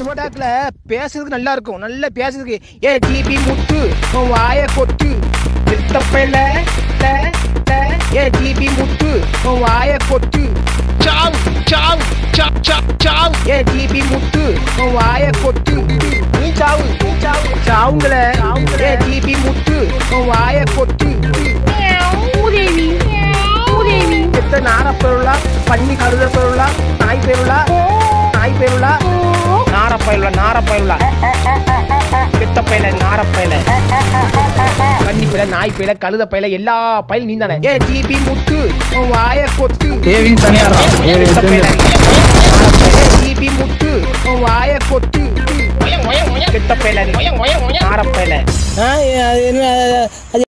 போட்டாக்குல பேசுறதுக்கு நல்லா இருக்கும் நல்லா பேசுறதுக்கு ஏ டிபி முத்து உன் வாய கொட்டு நிறுத்தப்பையில ஏ டிபி முத்து உன் வாய கொட்டு சாவ் சாவ் சாவ் சாவ் சாவ் ஏ டிபி முத்து உன் வாய கொட்டு நீ சாவு நீ சாவு சாவுங்கள ஏ டிபி முத்து உன் வாய கொட்டு உதவி உதவி எத்தனை நார பெருளா பண்ணி கருத பெருளா நாய் பெருளா நாய் பெருளா நாரப்பயலுள்ள நாரப்பயலுள்ள பித்த பயில நாரப்பயல கன்னி பயில நாய் பயில கழுத பயில எல்லா பயிலும் நீ தானே ஏ டிபி முத்து உன் வாய கொட்டு தேவின் தனியாரா பித்த பயில டிபி முத்து உன் வாய கொட்டு பித்த பயில நாரப்பயல என்ன